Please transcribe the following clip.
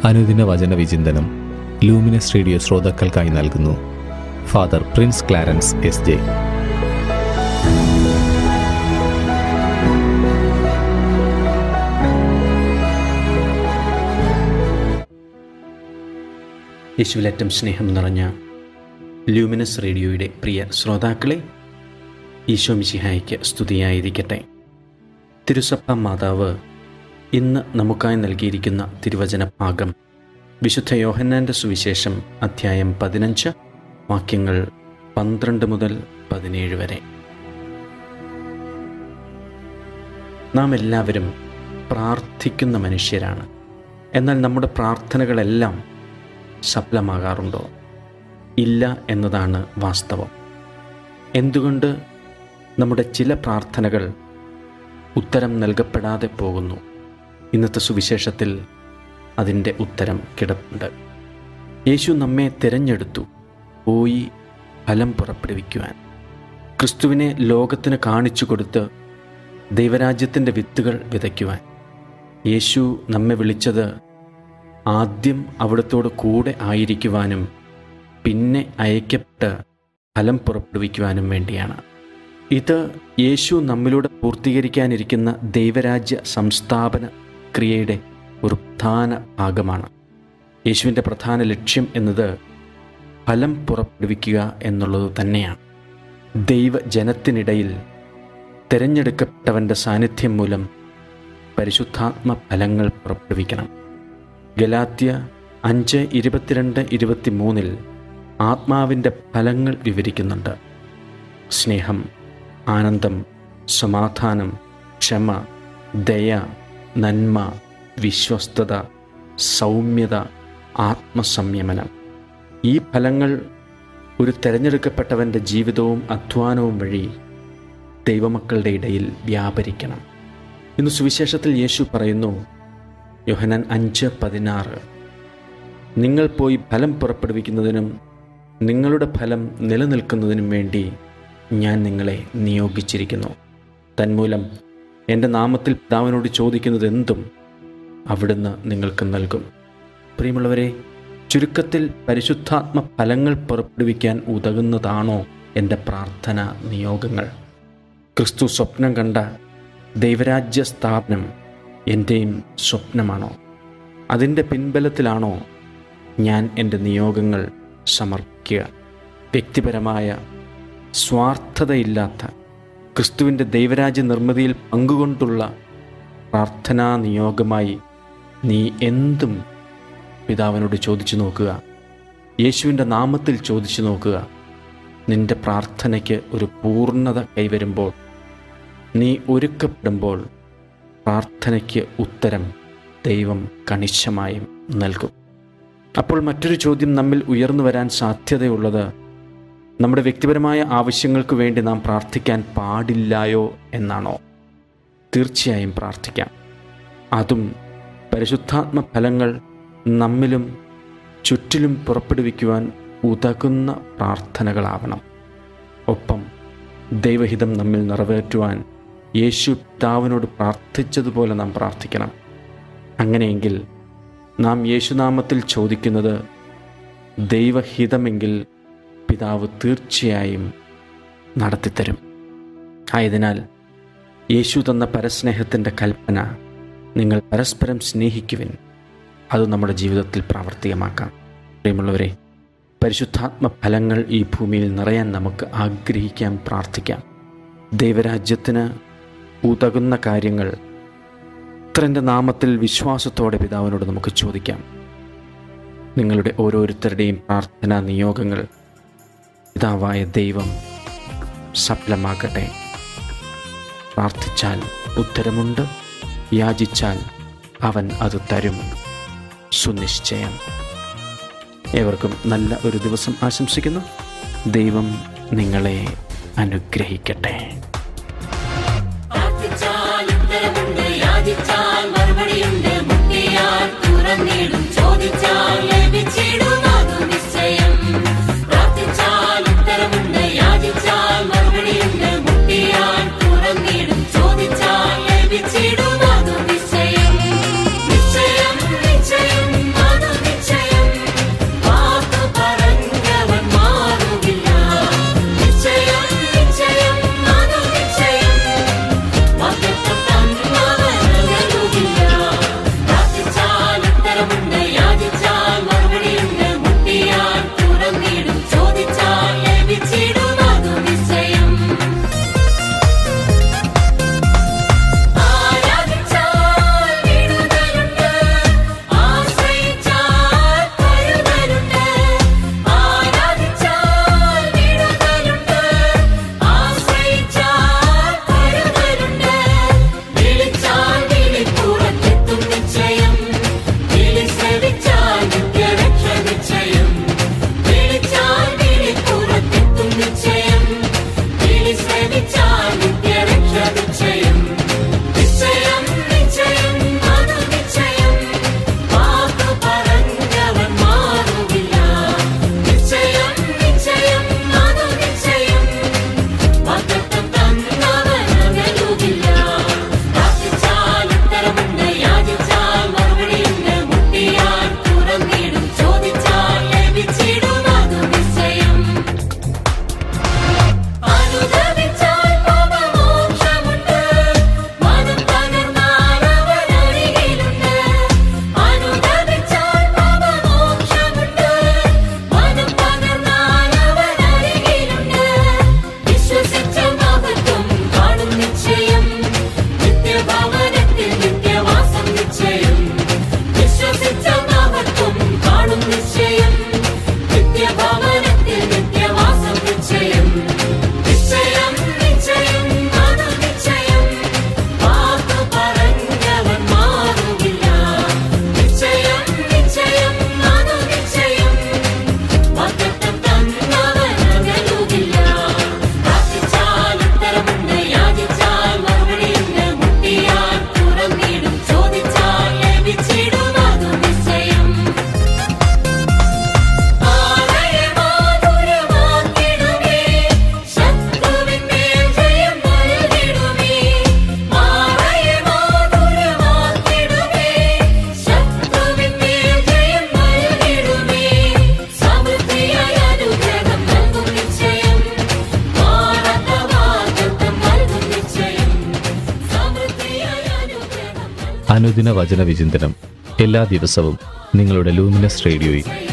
അനുദിന വചന വിചിന്തനം ലൂമിനസ് റേഡിയോ ശ്രോതാക്കൾക്കായി നൽകുന്നു Father Prince Clarence S J യേശുവിലേറ്റം സ്നേഹം നിറഞ്ഞ ലൂമിനസ് റേഡിയോയുടെ പ്രിയ ശ്രോതാക്കളെ ഈശോ മിശിഹായ്ക്ക് സ്തുതിയായിരിക്കട്ടെ തിരുസഭ മാതാവ് ഇന്ന് നമുക്കായി നൽകിയിരിക്കുന്ന തിരുവചന ഭാഗം വിശുദ്ധ യോഹന്നാൻ്റെ സുവിശേഷം അധ്യായം പതിനഞ്ച് വാക്യങ്ങൾ പന്ത്രണ്ട് മുതൽ പതിനേഴ് വരെ നാം എല്ലാവരും പ്രാർത്ഥിക്കുന്ന മനുഷ്യരാണ് എന്നാൽ നമ്മുടെ പ്രാർത്ഥനകളെല്ലാം സഫലമാകാറുണ്ടോ ഇല്ല എന്നതാണ് വാസ്തവം എന്തുകൊണ്ട് നമ്മുടെ ചില പ്രാർത്ഥനകൾ ഉത്തരം നൽകപ്പെടാതെ പോകുന്നു ഇന്നത്തെ സുവിശേഷത്തിൽ അതിൻ്റെ ഉത്തരം കിടപ്പുണ്ട് യേശു നമ്മെ തിരഞ്ഞെടുത്തു പോയി ഫലം പുറപ്പെടുവിക്കുവാൻ ക്രിസ്തുവിനെ ലോകത്തിന് കാണിച്ചു കൊടുത്ത് ദൈവരാജ്യത്തിൻ്റെ വിത്തുകൾ വിതയ്ക്കുവാൻ യേശു നമ്മെ വിളിച്ചത് ആദ്യം അവിടത്തോട് കൂടെ ആയിരിക്കുവാനും പിന്നെ അയക്കപ്പെട്ട് ഫലം പുറപ്പെടുവിക്കുവാനും വേണ്ടിയാണ് ഇത് യേശു നമ്മിലൂടെ പൂർത്തീകരിക്കാനിരിക്കുന്ന ദൈവരാജ്യ സംസ്ഥാപന ക്രിയയുടെ ഒരു പ്രധാന ഭാഗമാണ് യേശുവിൻ്റെ പ്രധാന ലക്ഷ്യം എന്നത് ഫലം പുറപ്പെടുവിക്കുക എന്നുള്ളത് തന്നെയാണ് ദൈവജനത്തിനിടയിൽ തിരഞ്ഞെടുക്കപ്പെട്ടവൻ്റെ സാന്നിധ്യം മൂലം പരിശുദ്ധാത്മ ഫലങ്ങൾ പുറപ്പെടുവിക്കണം ഗലാത്യ അഞ്ച് ഇരുപത്തിരണ്ട് ഇരുപത്തിമൂന്നിൽ ആത്മാവിൻ്റെ ഫലങ്ങൾ വിവരിക്കുന്നുണ്ട് സ്നേഹം ആനന്ദം സമാധാനം ക്ഷമ ദയ നന്മ വിശ്വസ്തത സൗമ്യത ആത്മസംയമനം ഈ ഫലങ്ങൾ ഒരു തിരഞ്ഞെടുക്കപ്പെട്ടവൻ്റെ ജീവിതവും അധ്വാനവും വഴി ദൈവമക്കളുടെ ഇടയിൽ വ്യാപരിക്കണം ഇന്ന് സുവിശേഷത്തിൽ യേശു പറയുന്നു യോഹനാൻ അഞ്ച് പതിനാറ് നിങ്ങൾ പോയി ഫലം പുറപ്പെടുവിക്കുന്നതിനും നിങ്ങളുടെ ഫലം നിലനിൽക്കുന്നതിനും വേണ്ടി ഞാൻ നിങ്ങളെ നിയോഗിച്ചിരിക്കുന്നു തന്മൂലം എൻ്റെ നാമത്തിൽ പിതാവിനോട് ചോദിക്കുന്നത് എന്തും അവിടുന്ന് നിങ്ങൾക്ക് നൽകും പ്രിയമുള്ളവരെ ചുരുക്കത്തിൽ പരിശുദ്ധാത്മ ഫലങ്ങൾ പുറപ്പെടുവിക്കാൻ ഉതകുന്നതാണോ എൻ്റെ പ്രാർത്ഥന നിയോഗങ്ങൾ ക്രിസ്തു സ്വപ്നം കണ്ട ദൈവരാജ്യ സ്ഥാപനം എൻ്റെയും സ്വപ്നമാണോ അതിൻ്റെ പിൻബലത്തിലാണോ ഞാൻ എൻ്റെ നിയോഗങ്ങൾ സമർപ്പിക്കുക വ്യക്തിപരമായ സ്വാർത്ഥതയില്ലാത്ത ക്രിസ്തുവിൻ്റെ ദൈവരാജ്യ നിർമ്മിതിയിൽ പങ്കുകൊണ്ടുള്ള പ്രാർത്ഥനാ നിയോഗമായി നീ എന്തും പിതാവിനോട് ചോദിച്ചു നോക്കുക യേശുവിൻ്റെ നാമത്തിൽ ചോദിച്ചു നോക്കുക നിന്റെ പ്രാർത്ഥനയ്ക്ക് ഒരു പൂർണ്ണത കൈവരുമ്പോൾ നീ ഒരുക്കപ്പെടുമ്പോൾ പ്രാർത്ഥനയ്ക്ക് ഉത്തരം ദൈവം കണിശമായും നൽകും അപ്പോൾ മറ്റൊരു ചോദ്യം നമ്മിൽ ഉയർന്നു വരാൻ സാധ്യതയുള്ളത് നമ്മുടെ വ്യക്തിപരമായ ആവശ്യങ്ങൾക്ക് വേണ്ടി നാം പ്രാർത്ഥിക്കാൻ പാടില്ലായോ എന്നാണോ തീർച്ചയായും പ്രാർത്ഥിക്കാം അതും പരിശുദ്ധാത്മ ഫലങ്ങൾ നമ്മിലും ചുറ്റിലും പുറപ്പെടുവിക്കുവാൻ ഉതകുന്ന പ്രാർത്ഥനകളാവണം ഒപ്പം ദൈവഹിതം നമ്മിൽ നിറവേറ്റുവാൻ യേശു പിതാവിനോട് പ്രാർത്ഥിച്ചതുപോലെ നാം പ്രാർത്ഥിക്കണം അങ്ങനെയെങ്കിൽ നാം യേശുനാമത്തിൽ ചോദിക്കുന്നത് ദൈവഹിതമെങ്കിൽ പിതാവ് തീർച്ചയായും നടത്തിത്തരും ആയതിനാൽ യേശു തന്ന പരസ്നേഹത്തിൻ്റെ കൽപ്പന നിങ്ങൾ പരസ്പരം സ്നേഹിക്കുവിൻ അത് നമ്മുടെ ജീവിതത്തിൽ പ്രാവർത്തികമാക്കാം പ്രിയമുള്ളവരെ പരിശുദ്ധാത്മ ഫലങ്ങൾ ഈ ഭൂമിയിൽ നിറയാൻ നമുക്ക് ആഗ്രഹിക്കാം പ്രാർത്ഥിക്കാം ദൈവരാജ്യത്തിന് ഉതകുന്ന കാര്യങ്ങൾ പുത്രൻ്റെ നാമത്തിൽ വിശ്വാസത്തോടെ പിതാവിനോട് നമുക്ക് ചോദിക്കാം നിങ്ങളുടെ ഓരോരുത്തരുടെയും പ്രാർത്ഥനാ നിയോഗങ്ങൾ പിതാവായ ദൈവം സഫലമാക്കട്ടെ പ്രാർത്ഥിച്ചാൽ ഉത്തരമുണ്ട് യാചിച്ചാൽ അവൻ അത് തരും സുനിശ്ചയം ഏവർക്കും നല്ല ഒരു ദിവസം ആശംസിക്കുന്നു ദൈവം നിങ്ങളെ അനുഗ്രഹിക്കട്ടെ പ്രാർത്ഥിച്ചാൽ ഉത്തരമുണ്ട് യാചിച്ചാൽ മറുപടിയുണ്ട് മുട്ടിയാൽ തുറന്നിടും ചോദിച്ചാൽ ലഭിച്ചിടും അതു നിശ്ചയം പ്രാർത്ഥിച്ചാൽ ഉത്തരമുണ്ട് യാചിച്ചാൽ മറുപടിയുണ്ട് മുട്ടിയാൽ തുറന്നിടും ചോദിച്ചാൽ ലഭിച്ചിടും അതു നിശ്ചയം നിശ്ചയം നിശ്ചയം അത് അനുദിന വചന വിചിന്തനം എല്ലാ ദിവസവും നിങ്ങളുടെ ലൂമിനസ് റേഡിയോയിൽ